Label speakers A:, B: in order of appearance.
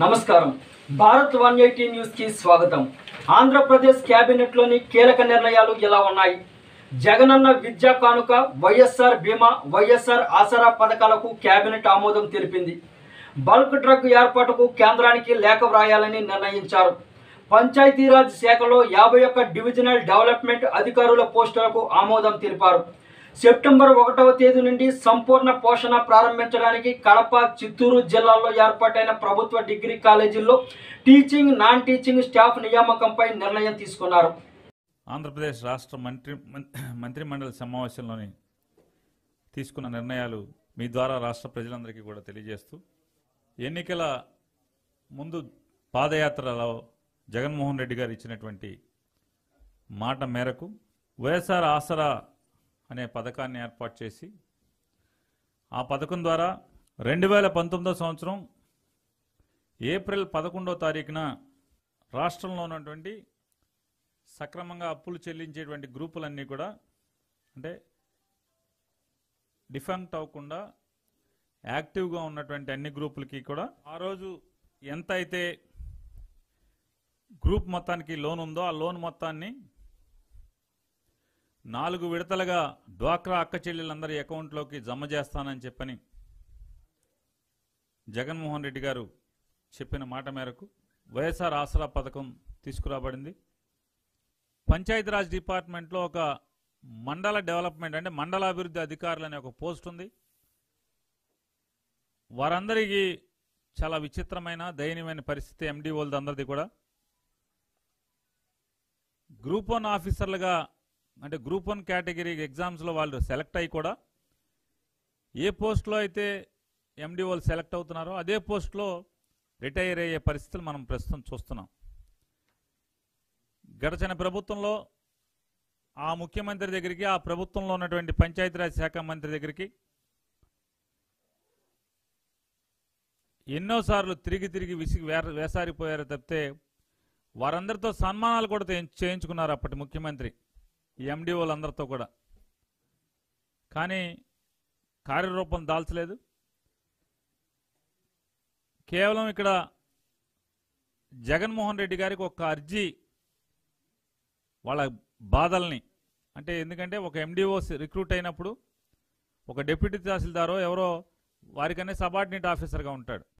A: నమస్కారం Bharat one eighty న్యూస్కి స్వాగతం ఆంధ్రప్రదేశ్ క్యాబినెట్లోని కీలక నిర్ణయాలు ఎలా ఉన్నాయి జగనన్న విద్యా కానుక వైఎస్ఆర్ బీమా వైఎస్ఆర్ ఆసరా పథకాలకు కేబినెట్ ఆమోదం తెలిపింది బల్క్ డ్రగ్ ఏర్పాటుకు కేంద్రానికి లేఖ వ్రాయాలని నిర్ణయించారు పంచాయతీరాజ్ శాఖలో యాభై ఒక్క డివిజనల్ డెవలప్మెంట్ అధికారుల పోస్టులకు ఆమోదం తెలిపారు సెప్టెంబర్ ఒకటవ తేదీ నుండి సంపూర్ణ పోషణ ప్రారంభించడానికి కడప చిత్తూరు జిల్లాల్లో ఏర్పాటైన ప్రభుత్వ డిగ్రీ కాలేజీల్లో టీచింగ్ నాన్ టీచింగ్ స్టాఫ్ నియామకంపై నిర్ణయం తీసుకున్నారు
B: ఆంధ్రప్రదేశ్ రాష్ట్ర మంత్రి మం- మంత్రిమండలి సమావేశంలోని తీసుకున్న నిర్ణయాలు మీ ద్వారా రాష్ట్ర ప్రజలందరికీ కూడా తెలియజేస్తూ ఎన్నికల ముందు పాదయాత్రలో జగన్మోహన్ రెడ్డి గారు ఇచ్చినటువంటి మాట మేరకు వైఎస్ఆర్ ఆసరా అనే పథకాన్ని ఏర్పాటు చేసి ఆ పథకం ద్వారా రెండు వేల పంతొమ్మిదో సంవత్సరం ఏప్రిల్ పదకొండో తారీఖున రాష్ట్రంలో ఉన్నటువంటి సక్రమంగా అప్పులు చెల్లించేటువంటి గ్రూపులన్నీ కూడా అంటే డిఫంక్ట్ అవ్వకుండా యాక్టివ్గా ఉన్నటువంటి అన్ని గ్రూపులకి కూడా ఆ రోజు ఎంత అయితే గ్రూప్ మొత్తానికి లోన్ ఉందో ఆ లోన్ మొత్తాన్ని నాలుగు విడతలుగా డ్వాక్రా అక్క చెల్లెలందరి అకౌంట్లోకి జమ చేస్తానని చెప్పని జగన్మోహన్ రెడ్డి గారు చెప్పిన మాట మేరకు వైఎస్ఆర్ ఆసరా పథకం తీసుకురాబడింది పంచాయతీరాజ్ డిపార్ట్మెంట్లో ఒక మండల డెవలప్మెంట్ అంటే మండల అభివృద్ధి అధికారులు అనే ఒక పోస్ట్ ఉంది వారందరికీ చాలా విచిత్రమైన దయనీయమైన పరిస్థితి ఎండిఓలది అందరిది కూడా గ్రూప్ వన్ ఆఫీసర్లుగా అంటే గ్రూప్ వన్ కేటగిరీ ఎగ్జామ్స్లో వాళ్ళు సెలెక్ట్ అయ్యి కూడా ఏ పోస్ట్లో అయితే ఎండిఓలు సెలెక్ట్ అవుతున్నారో అదే పోస్ట్లో రిటైర్ అయ్యే పరిస్థితులు మనం ప్రస్తుతం చూస్తున్నాం గడచిన ప్రభుత్వంలో ఆ ముఖ్యమంత్రి దగ్గరికి ఆ ప్రభుత్వంలో ఉన్నటువంటి పంచాయతీరాజ్ శాఖ మంత్రి దగ్గరికి ఎన్నోసార్లు తిరిగి తిరిగి విసిగి వేర- వేసారిపోయారు తప్పితే వారందరితో సన్మానాలు కూడా చేయించు- చేయించుకున్నారు అప్పటి ముఖ్యమంత్రి ఈ ఎండిఓలందరితో కూడా కానీ కార్యరూపం దాల్చలేదు కేవలం ఇక్కడ జగన్మోహన్ రెడ్డి గారికి ఒక అర్జీ వాళ్ళ బాధల్ని అంటే ఎందుకంటే ఒక ఎండిఓ రిక్రూట్ అయినప్పుడు ఒక డిప్యూటీ తహసీల్దారో ఎవరో వారికనే సబార్డినేట్ ఆఫీసర్గా ఉంటాడు